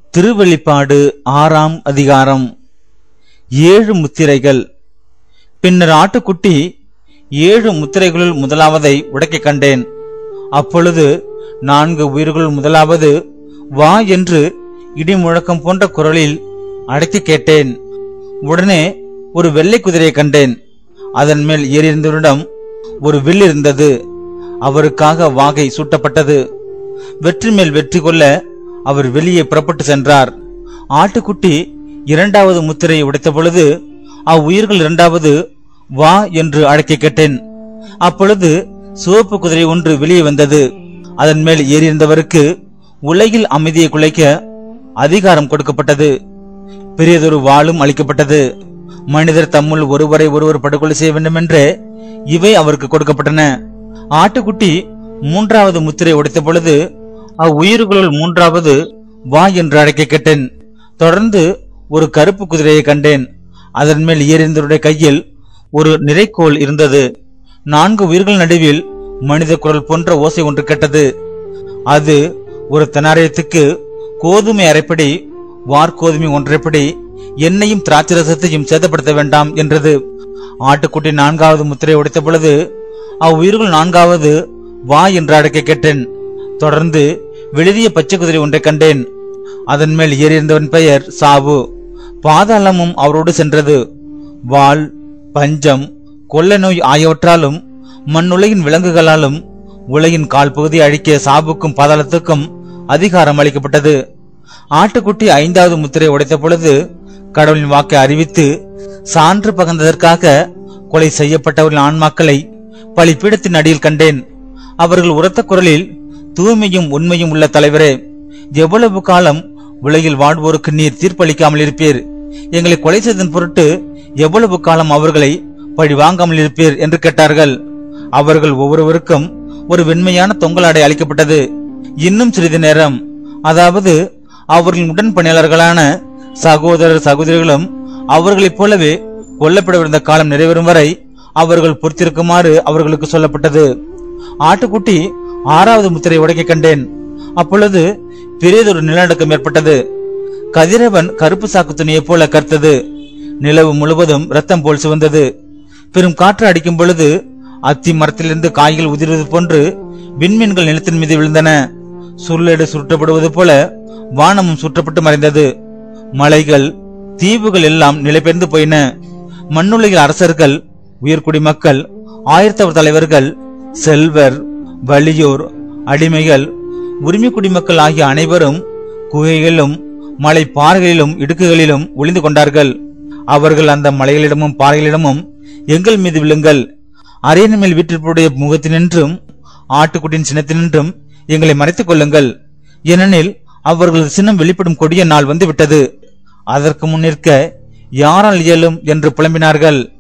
திருவெளிப்பாடு ஆறாம் அதிகாரம் ஏழு முத்திரைகள் பின்னர் ஆட்டுக்குட்டி ஏழு முத்திரைகளுள் முதலாவதை உடைக்கக் கண்டேன் அப்பொழுது நான்கு உயிர்களுள் முதலாவது வா என்று இடி முழக்கம் போன்ற குரலில் அடைக்க கேட்டேன் உடனே ஒரு வெள்ளை குதிரையை கண்டேன் அதன் மேல் ஏறியிருந்தவரிடம் ஒரு வில் இருந்தது அவருக்காக வாகை சூட்டப்பட்டது வெற்றி மேல் வெற்றி கொள்ள அவர் வெளியே புறப்பட்டு சென்றார் ஆட்டுக்குட்டி இரண்டாவது முத்திரையை உடைத்த பொழுது அவ்வுயிர்கள் இரண்டாவது வா என்று அழைக்க கேட்டேன் அப்பொழுது சிவப்பு குதிரை ஒன்று வெளியே வந்தது அதன் மேல் ஏறியிருந்தவருக்கு உலகில் அமைதியை குலைக்க அதிகாரம் கொடுக்கப்பட்டது பெரியதொரு வாளும் அளிக்கப்பட்டது மனிதர் தம்முள் ஒருவரை ஒருவர் படுகொலை செய்ய வேண்டும் என்றே இவை அவருக்கு கொடுக்கப்பட்டன ஆட்டுக்குட்டி மூன்றாவது முத்திரை உடைத்த பொழுது அவ்வுயிர்களுள் மூன்றாவது வா என்று அழைக்க கேட்டேன் தொடர்ந்து ஒரு கருப்பு குதிரையை கண்டேன் அதன் மேல் ஏறிந்தவருடைய கையில் ஒரு நிறைக்கோல் இருந்தது நான்கு உயிர்கள் நடுவில் மனித குரல் போன்ற ஓசை ஒன்று கேட்டது அது ஒரு தெனாரியத்துக்கு கோதுமை அரைப்படி வார்கோதுமை ஒன்றைப்படி எண்ணெயும் திராட்சரசத்தையும் சேதப்படுத்த வேண்டாம் என்றது ஆட்டுக்குட்டி நான்காவது முத்திரை உடைத்த பொழுது அவ்வுயிர்கள் நான்காவது வா என்று அழைக்க கேட்டேன் தொடர்ந்து வெளிரிய பச்சை குதிரை ஒன்றை கண்டேன் அதன் மேல் ஏறியிருந்தவன் பெயர் சாவு பாதாளமும் அவரோடு சென்றது வாள் பஞ்சம் கொள்ள நோய் ஆகியவற்றாலும் மண்ணுலகின் விலங்குகளாலும் உலகின் கால் பகுதி அழிக்க சாவுக்கும் பாதாளத்துக்கும் அதிகாரம் அளிக்கப்பட்டது ஆட்டுக்குட்டி ஐந்தாவது முத்திரை உடைத்த பொழுது கடவுளின் வாக்கை அறிவித்து சான்று பகர்ந்ததற்காக கொலை செய்யப்பட்டவர்களின் ஆன்மாக்களை பலிப்பீடத்தின் அடியில் கண்டேன் அவர்கள் உரத்த குரலில் தூய்மையும் உண்மையும் உள்ள தலைவரே எவ்வளவு காலம் உலகில் வாழ்வோருக்கு நீர் தீர்ப்பளிக்காமல் இருப்பீர் எங்களை கொலை செய்ததன் பொருட்டு எவ்வளவு காலம் அவர்களை பழி வாங்காமல் இருப்பீர் என்று கேட்டார்கள் அவர்கள் ஒவ்வொருவருக்கும் ஒரு வெண்மையான தொங்கலாடை அளிக்கப்பட்டது இன்னும் சிறிது நேரம் அதாவது அவர்களின் உடன் பணியாளர்களான சகோதரர் சகோதரிகளும் அவர்களைப் போலவே கொல்லப்படவிருந்த காலம் நிறைவேறும் வரை அவர்கள் பொறுத்திருக்குமாறு அவர்களுக்கு சொல்லப்பட்டது ஆட்டுக்குட்டி ஆறாவது முத்திரை உடைக்க கண்டேன் அப்பொழுது பெரியதொரு நிலநடுக்கம் ஏற்பட்டது கதிரவன் கருப்பு சாக்கு துணியைப் போல கர்த்தது நிலவு முழுவதும் ரத்தம் போல் சிவந்தது பெரும் காற்று அடிக்கும் பொழுது அத்தி மரத்திலிருந்து காய்கள் உதிர்வது போன்று விண்மீன்கள் நிலத்தின் மீது விழுந்தன சுருளேடு சுருட்டப்படுவது போல வானமும் சுற்றப்பட்டு மறைந்தது மலைகள் தீவுகள் எல்லாம் நிலைபெயர்ந்து போயின மண்ணுலகில் அரசர்கள் உயர்குடி மக்கள் ஆயிரத்தவர் தலைவர்கள் செல்வர் வலியோர் அடிமைகள் உரிமை குடிமக்கள் ஆகிய அனைவரும் குகைகளிலும் மலை பாறைகளிலும் இடுக்குகளிலும் ஒளிந்து கொண்டார்கள் அவர்கள் அந்த மலைகளிடமும் பாறைகளிடமும் எங்கள் மீது விழுங்கள் அரியணை மேல் வீட்டிற்குடைய முகத்தினின்றும் ஆட்டுக்குட்டியின் சின்னத்தினின்றும் எங்களை மறைத்துக் கொள்ளுங்கள் ஏனெனில் அவர்களது சின்னம் வெளிப்படும் கொடிய நாள் வந்து விட்டது அதற்கு முன்னிற்க யாரால் இயலும் என்று புலம்பினார்கள்